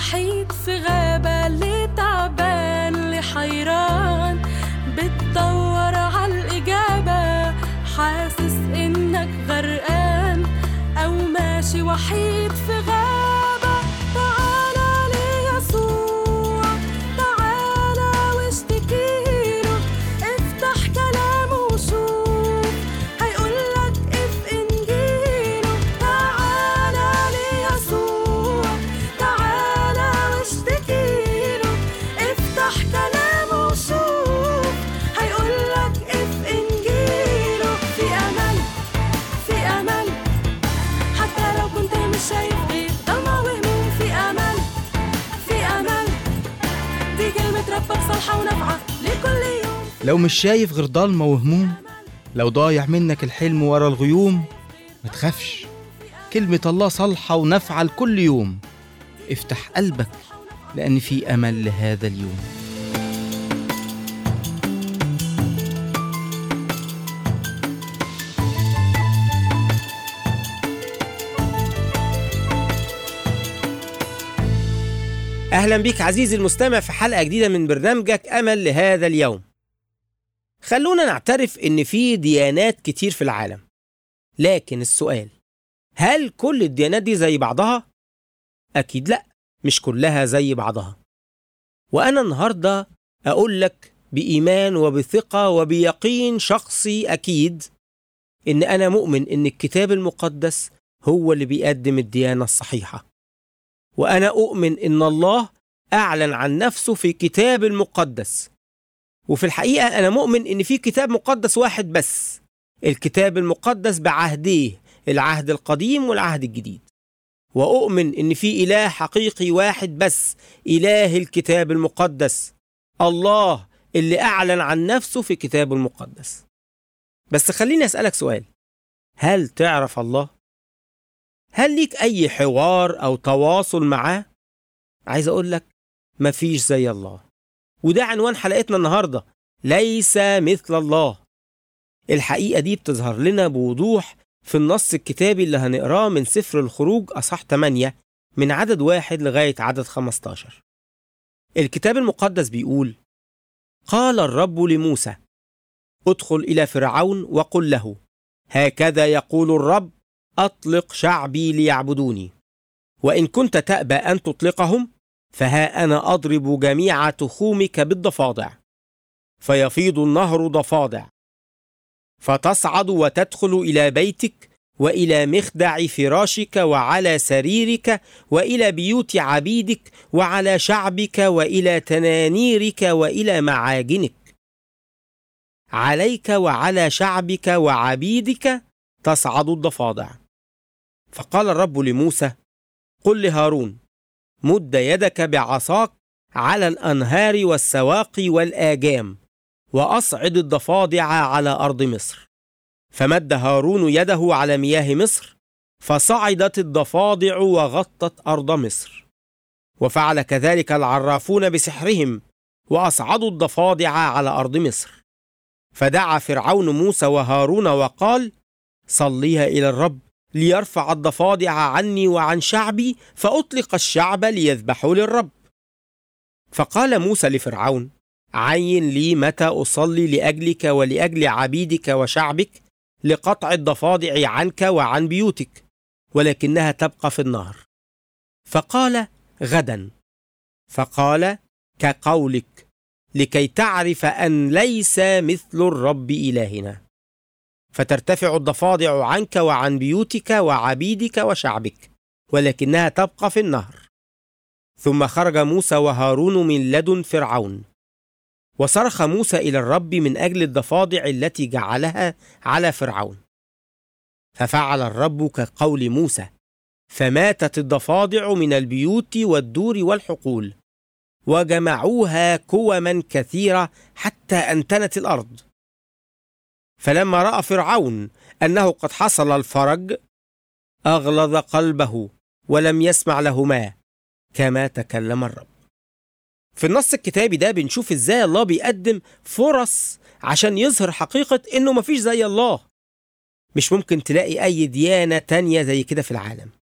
وحيد في غابة اللي تعبان اللي حيران بتدور عالإجابة حاسس إنك غرقان أو ماشي وحيد في غابة تعالى ليسوع تعالى واشتكيله افتح كلامه وشوف هيقولك اف انجيله تعالى ليسوع تعالى واشتكيله افتح كلامه وشوف هيقولك اف انجيله في امل في امل حتى لو كنت مش شايف غير ضلمة وهموم في امل في امل دي كلمة ربك صالحة ونافعة لكل يوم لو مش شايف غير ضلمة وهموم لو ضايع منك الحلم ورا الغيوم ما تخافش كلمة الله صالحة ونافعة لكل يوم افتح قلبك لأن في أمل لهذا اليوم أهلا بك عزيزي المستمع في حلقة جديدة من برنامجك أمل لهذا اليوم خلونا نعترف إن في ديانات كتير في العالم لكن السؤال هل كل الديانات دي زي بعضها؟ أكيد لأ مش كلها زي بعضها وأنا النهاردة أقول لك بإيمان وبثقة وبيقين شخصي أكيد إن أنا مؤمن إن الكتاب المقدس هو اللي بيقدم الديانة الصحيحة وأنا أؤمن إن الله أعلن عن نفسه في كتاب المقدس وفي الحقيقة أنا مؤمن إن في كتاب مقدس واحد بس الكتاب المقدس بعهديه العهد القديم والعهد الجديد وأؤمن إن في إله حقيقي واحد بس إله الكتاب المقدس الله اللي أعلن عن نفسه في كتابه المقدس بس خليني أسألك سؤال هل تعرف الله؟ هل ليك أي حوار أو تواصل معاه؟ عايز أقول لك مفيش زي الله وده عنوان حلقتنا النهاردة ليس مثل الله الحقيقة دي بتظهر لنا بوضوح في النص الكتابي اللي هنقراه من سفر الخروج أصح 8 من عدد واحد لغاية عدد 15 الكتاب المقدس بيقول قال الرب لموسى ادخل إلى فرعون وقل له هكذا يقول الرب أطلق شعبي ليعبدوني وإن كنت تأبى أن تطلقهم فها أنا أضرب جميع تخومك بالضفادع فيفيض النهر ضفادع فتصعد وتدخل إلى بيتك وإلى مخدع فراشك وعلى سريرك وإلى بيوت عبيدك وعلى شعبك وإلى تنانيرك وإلى معاجنك عليك وعلى شعبك وعبيدك تصعد الضفادع فقال الرب لموسى قل لهارون مد يدك بعصاك على الانهار والسواقي والاجام واصعد الضفادع على ارض مصر فمد هارون يده على مياه مصر فصعدت الضفادع وغطت ارض مصر وفعل كذلك العرافون بسحرهم واصعدوا الضفادع على ارض مصر فدعا فرعون موسى وهارون وقال صليها الى الرب ليرفع الضفادع عني وعن شعبي فأطلق الشعب ليذبحوا للرب فقال موسى لفرعون عين لي متى أصلي لأجلك ولأجل عبيدك وشعبك لقطع الضفادع عنك وعن بيوتك ولكنها تبقى في النهر فقال غدا فقال كقولك لكي تعرف أن ليس مثل الرب إلهنا فترتفع الضفادع عنك وعن بيوتك وعبيدك وشعبك ولكنها تبقى في النهر ثم خرج موسى وهارون من لدن فرعون وصرخ موسى الى الرب من اجل الضفادع التي جعلها على فرعون ففعل الرب كقول موسى فماتت الضفادع من البيوت والدور والحقول وجمعوها كوما كثيره حتى انتنت الارض فلما راى فرعون انه قد حصل الفرج اغلظ قلبه ولم يسمع لهما كما تكلم الرب في النص الكتابي ده بنشوف ازاي الله بيقدم فرص عشان يظهر حقيقة انه مفيش زي الله مش ممكن تلاقي اي ديانة تانية زي كده في العالم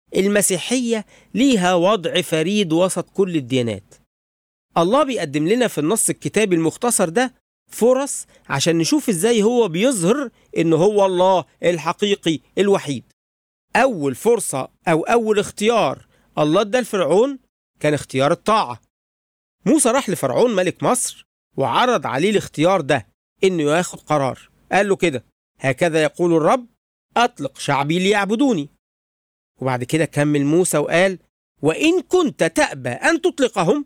المسيحية ليها وضع فريد وسط كل الديانات الله بيقدم لنا في النص الكتابي المختصر ده فرص عشان نشوف ازاي هو بيظهر ان هو الله الحقيقي الوحيد اول فرصة او اول اختيار الله ادى لفرعون كان اختيار الطاعة موسى راح لفرعون ملك مصر وعرض عليه الاختيار ده انه ياخد قرار قال له كده هكذا يقول الرب اطلق شعبي ليعبدوني وبعد كده كمل موسى وقال وان كنت تأبى ان تطلقهم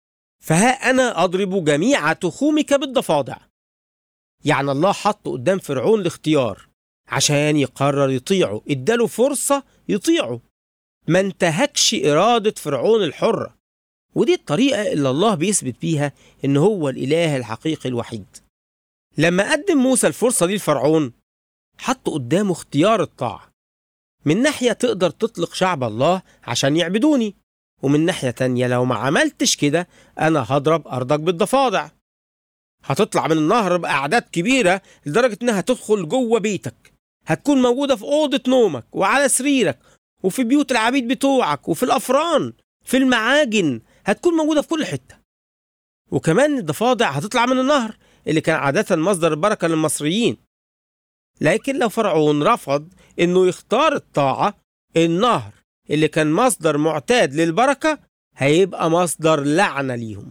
فها أنا أضرب جميع تخومك بالضفادع يعني الله حط قدام فرعون الاختيار عشان يقرر يطيعه اداله فرصة يطيعه ما انتهكش إرادة فرعون الحرة ودي الطريقة اللي الله بيثبت بيها إن هو الإله الحقيقي الوحيد لما قدم موسى الفرصة دي لفرعون حط قدامه اختيار الطاعة من ناحية تقدر تطلق شعب الله عشان يعبدوني ومن ناحية تانية لو ما عملتش كده أنا هضرب أرضك بالضفادع هتطلع من النهر بأعداد كبيرة لدرجة إنها تدخل جوه بيتك هتكون موجودة في أوضة نومك وعلى سريرك وفي بيوت العبيد بتوعك وفي الأفران في المعاجن هتكون موجودة في كل حتة وكمان الضفادع هتطلع من النهر اللي كان عادة مصدر البركة للمصريين لكن لو فرعون رفض إنه يختار الطاعة النهر اللي كان مصدر معتاد للبركة هيبقى مصدر لعنة ليهم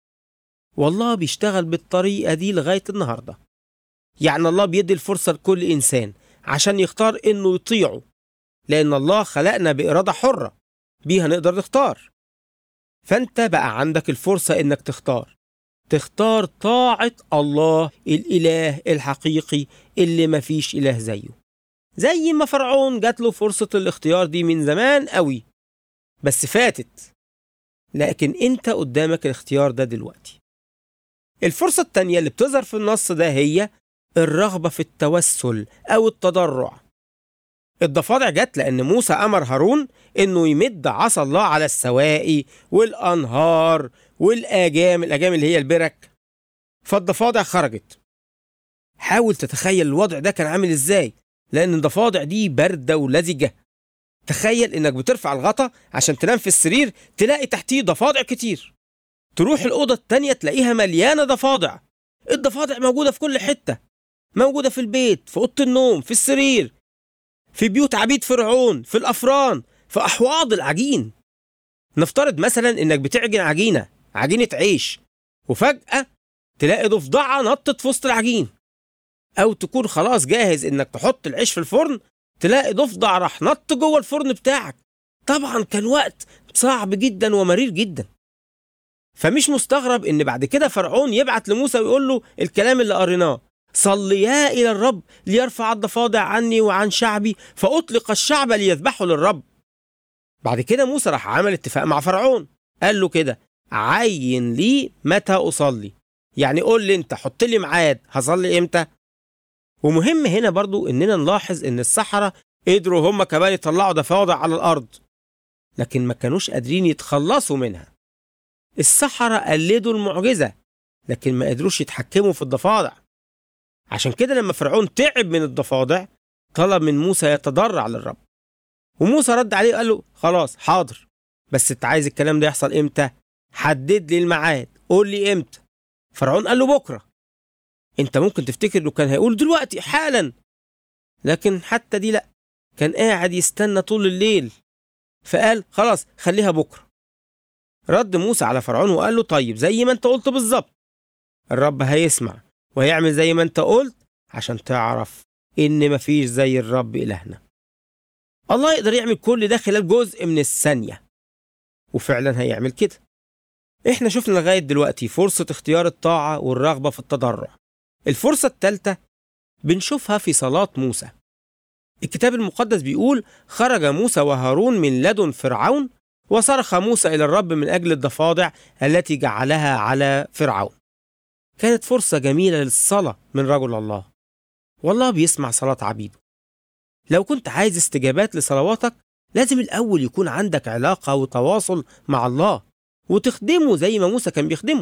والله بيشتغل بالطريقة دي لغاية النهاردة يعني الله بيدي الفرصة لكل إنسان عشان يختار إنه يطيعه لأن الله خلقنا بإرادة حرة بيها نقدر نختار فأنت بقى عندك الفرصة إنك تختار تختار طاعة الله الإله الحقيقي اللي مفيش إله زيه زي ما فرعون جات له فرصة الاختيار دي من زمان قوي بس فاتت لكن انت قدامك الاختيار ده دلوقتي الفرصة التانية اللي بتظهر في النص ده هي الرغبة في التوسل أو التضرع الضفادع جت لأن موسى أمر هارون إنه يمد عصا الله على السواقي والأنهار والآجام الآجام اللي هي البرك فالضفادع خرجت حاول تتخيل الوضع ده كان عامل إزاي لأن الضفادع دي باردة ولزجة تخيل إنك بترفع الغطا عشان تنام في السرير تلاقي تحتيه ضفادع كتير تروح الأوضة التانية تلاقيها مليانة ضفادع الضفادع موجودة في كل حتة موجودة في البيت في أوضة النوم في السرير في بيوت عبيد فرعون في الأفران في أحواض العجين نفترض مثلا إنك بتعجن عجينة عجينة عيش وفجأة تلاقي ضفدعة نطت في وسط العجين أو تكون خلاص جاهز إنك تحط العيش في الفرن تلاقي ضفدع راح نط جوه الفرن بتاعك طبعا كان وقت صعب جدا ومرير جدا فمش مستغرب ان بعد كده فرعون يبعت لموسى ويقول له الكلام اللي قريناه صليا الى الرب ليرفع الضفادع عني وعن شعبي فاطلق الشعب ليذبحوا للرب بعد كده موسى راح عمل اتفاق مع فرعون قال له كده عين لي متى اصلي يعني قول لي انت حط لي ميعاد هصلي امتى ومهم هنا برضو اننا نلاحظ ان السحرة قدروا هم كمان يطلعوا ضفادع على الارض لكن ما كانوش قادرين يتخلصوا منها السحرة قلدوا المعجزة لكن ما قدروش يتحكموا في الضفادع عشان كده لما فرعون تعب من الضفادع طلب من موسى يتضرع للرب وموسى رد عليه قال له خلاص حاضر بس انت عايز الكلام ده يحصل امتى حدد لي الميعاد قول لي امتى فرعون قال له بكره انت ممكن تفتكر انه كان هيقول دلوقتي حالا لكن حتى دي لا كان قاعد يستنى طول الليل فقال خلاص خليها بكره رد موسى على فرعون وقال له طيب زي ما انت قلت بالظبط الرب هيسمع وهيعمل زي ما انت قلت عشان تعرف ان مفيش زي الرب الهنا الله يقدر يعمل كل ده خلال جزء من الثانيه وفعلا هيعمل كده احنا شفنا لغايه دلوقتي فرصه اختيار الطاعه والرغبه في التضرع الفرصه الثالثه بنشوفها في صلاه موسى الكتاب المقدس بيقول خرج موسى وهارون من لدن فرعون وصرخ موسى إلى الرب من أجل الضفادع التي جعلها على فرعون كانت فرصة جميلة للصلاة من رجل الله والله بيسمع صلاة عبيده لو كنت عايز استجابات لصلواتك لازم الأول يكون عندك علاقة وتواصل مع الله وتخدمه زي ما موسى كان بيخدمه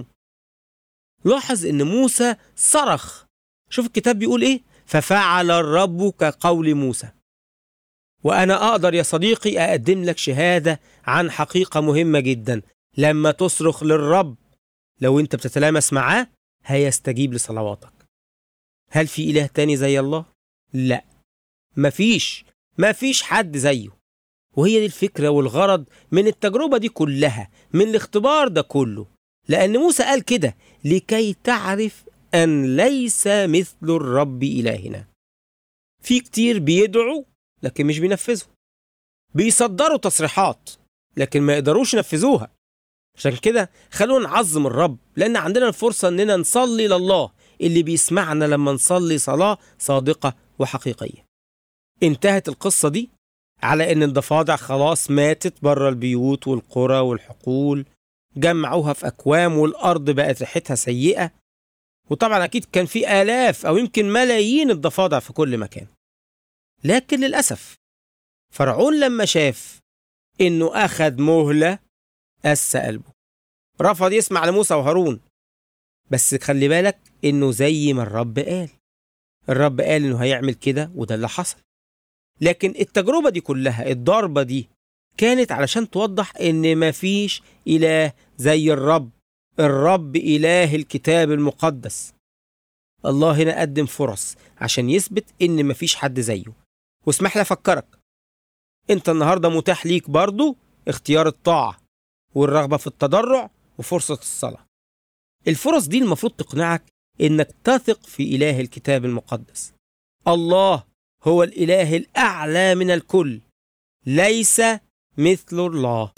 لاحظ إن موسى صرخ شوف الكتاب بيقول إيه ففعل الرب كقول موسى وأنا أقدر يا صديقي أقدم لك شهادة عن حقيقة مهمة جدا لما تصرخ للرب لو أنت بتتلامس معاه هيستجيب لصلواتك هل في إله تاني زي الله؟ لا مفيش مفيش حد زيه وهي دي الفكرة والغرض من التجربة دي كلها من الاختبار ده كله لأن موسى قال كده لكي تعرف أن ليس مثل الرب إلهنا في كتير بيدعوا لكن مش بينفذوا بيصدروا تصريحات لكن ما يقدروش ينفذوها عشان كده خلونا نعظم الرب لأن عندنا الفرصة إننا نصلي لله اللي بيسمعنا لما نصلي صلاة صادقة وحقيقية انتهت القصة دي على إن الضفادع خلاص ماتت بره البيوت والقرى والحقول جمعوها في أكوام والأرض بقت ريحتها سيئة وطبعا أكيد كان في آلاف أو يمكن ملايين الضفادع في كل مكان لكن للأسف فرعون لما شاف إنه أخد مهلة قس قلبه رفض يسمع لموسى وهارون بس خلي بالك إنه زي ما الرب قال الرب قال إنه هيعمل كده وده اللي حصل لكن التجربة دي كلها الضربة دي كانت علشان توضح إن مفيش إله زي الرب الرب إله الكتاب المقدس الله هنا قدم فرص عشان يثبت إن مفيش حد زيه واسمح لي أفكرك أنت النهاردة متاح ليك برضو اختيار الطاعة والرغبة في التضرع وفرصة الصلاة الفرص دي المفروض تقنعك إنك تثق في إله الكتاب المقدس الله هو الإله الأعلى من الكل ليس مثل الله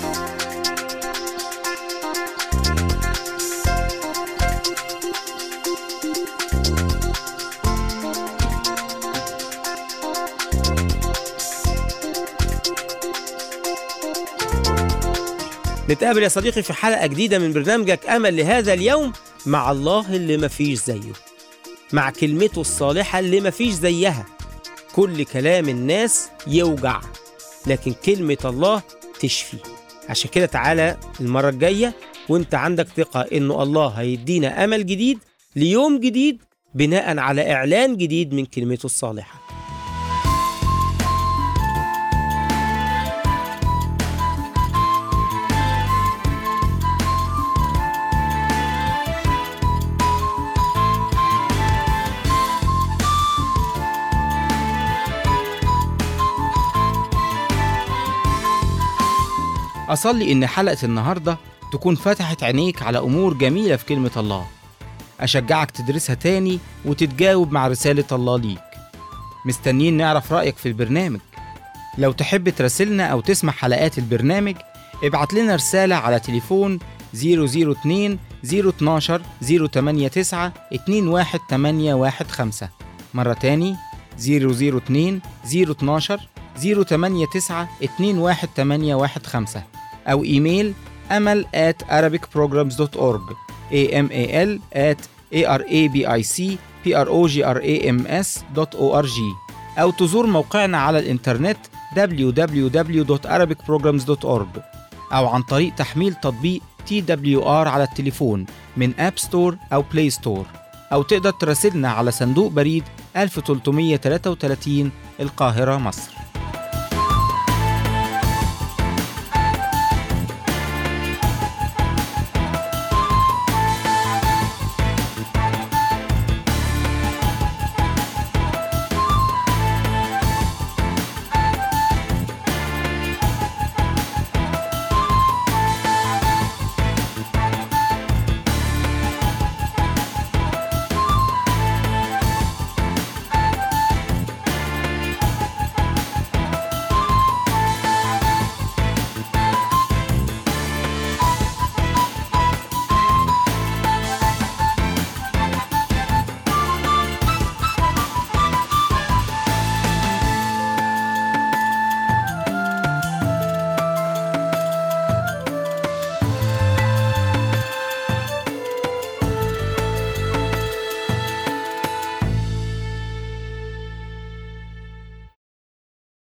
نتقابل يا صديقي في حلقة جديدة من برنامجك أمل لهذا اليوم مع الله اللي مفيش زيه مع كلمته الصالحة اللي مفيش زيها كل كلام الناس يوجع لكن كلمة الله تشفي عشان كده تعالى المرة الجاية وانت عندك ثقة انه الله هيدينا امل جديد ليوم جديد بناء على اعلان جديد من كلمته الصالحة أصلي إن حلقة النهاردة تكون فتحت عينيك على أمور جميلة في كلمة الله أشجعك تدرسها تاني وتتجاوب مع رسالة الله ليك مستنيين نعرف رأيك في البرنامج لو تحب تراسلنا أو تسمع حلقات البرنامج ابعت لنا رسالة على تليفون 002 012 089 21815 مرة تاني 002 012 089 21815 أو إيميل أمل at arabicprograms.org amal at arabicprograms.org أو تزور موقعنا على الإنترنت www.arabicprograms.org أو عن طريق تحميل تطبيق TWR على التليفون من أب ستور أو بلاي ستور أو تقدر تراسلنا على صندوق بريد 1333 القاهرة مصر